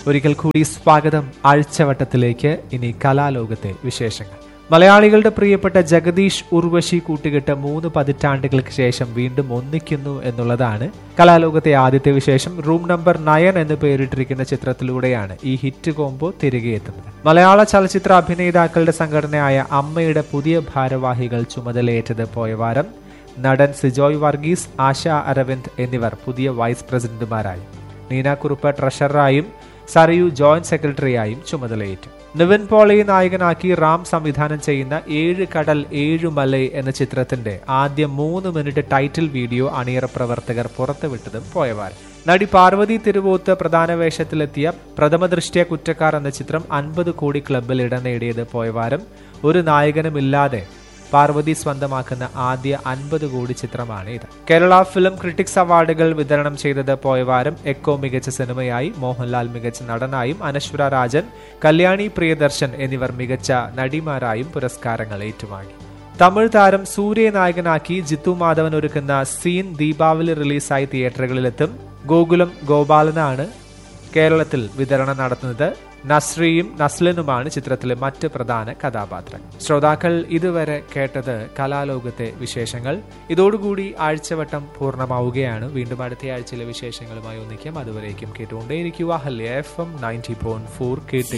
ഒരിക്കൽ കൂടി സ്വാഗതം ആഴ്ചവട്ടത്തിലേക്ക് ഇനി കലാലോകത്തെ വിശേഷങ്ങൾ മലയാളികളുടെ പ്രിയപ്പെട്ട ജഗദീഷ് ഉർവശി കൂട്ടുകെട്ട് മൂന്ന് പതിറ്റാണ്ടുകൾക്ക് ശേഷം വീണ്ടും ഒന്നിക്കുന്നു എന്നുള്ളതാണ് കലാലോകത്തെ ആദ്യത്തെ വിശേഷം റൂം നമ്പർ നയൻ എന്ന് പേരിട്ടിരിക്കുന്ന ചിത്രത്തിലൂടെയാണ് ഈ ഹിറ്റ് കോംബോ തിരികെ എത്തുന്നത് മലയാള ചലച്ചിത്ര അഭിനേതാക്കളുടെ സംഘടനയായ അമ്മയുടെ പുതിയ ഭാരവാഹികൾ ചുമതലയേറ്റത് പോയ വാരം നടൻ സിജോയ് വർഗീസ് ആശ അരവിന്ദ് എന്നിവർ പുതിയ വൈസ് പ്രസിഡന്റുമാരായി നീന കുറുപ്പ് ട്രഷററായും സരയു ജോയിന്റ് സെക്രട്ടറിയായും ചുമതലയേറ്റു നിവിൻ പോളയെ നായകനാക്കി റാം സംവിധാനം ചെയ്യുന്ന ഏഴ് കടൽ ഏഴു മല എന്ന ചിത്രത്തിന്റെ ആദ്യ മൂന്ന് മിനിറ്റ് ടൈറ്റിൽ വീഡിയോ അണിയറ പ്രവർത്തകർ പുറത്തുവിട്ടതും പോയവാരം നടി പാർവതി തിരുവോത്ത് പ്രധാന വേഷത്തിലെത്തിയ പ്രഥമ ദൃഷ്ടിയ കുറ്റക്കാർ എന്ന ചിത്രം അൻപത് കോടി ക്ലബിൽ ഇടം നേടിയത് പോയവാരം ഒരു നായകനുമില്ലാതെ പാർവതി സ്വന്തമാക്കുന്ന ആദ്യ അൻപത് കോടി ചിത്രമാണ് ഇത് കേരള ഫിലിം ക്രിട്ടിക്സ് അവാർഡുകൾ വിതരണം ചെയ്തത് പോയ വാരം എക്കോ മികച്ച സിനിമയായി മോഹൻലാൽ മികച്ച നടനായും അനശ്വര രാജൻ കല്യാണി പ്രിയദർശൻ എന്നിവർ മികച്ച നടിമാരായും പുരസ്കാരങ്ങൾ ഏറ്റുവാങ്ങി തമിഴ് താരം സൂര്യ നായകനാക്കി ജിത്തു മാധവൻ ഒരുക്കുന്ന സീൻ ദീപാവലി റിലീസായി തിയേറ്ററുകളിലെത്തും ഗോകുലം ഗോപാലനാണ് കേരളത്തിൽ വിതരണം നടത്തുന്നത് നസ്രിയും നസ്ലിനുമാണ് ചിത്രത്തിലെ മറ്റ് പ്രധാന കഥാപാത്രങ്ങൾ ശ്രോതാക്കൾ ഇതുവരെ കേട്ടത് കലാലോകത്തെ വിശേഷങ്ങൾ ഇതോടുകൂടി ആഴ്ചവട്ടം പൂർണ്ണമാവുകയാണ് വീണ്ടും അടുത്ത ആഴ്ചയിലെ വിശേഷങ്ങളുമായി ഒന്നിക്കാം അതുവരേക്കും കേട്ടുകൊണ്ടേയിരിക്കുക ഹല്യ F M ninety point four കേട്ട്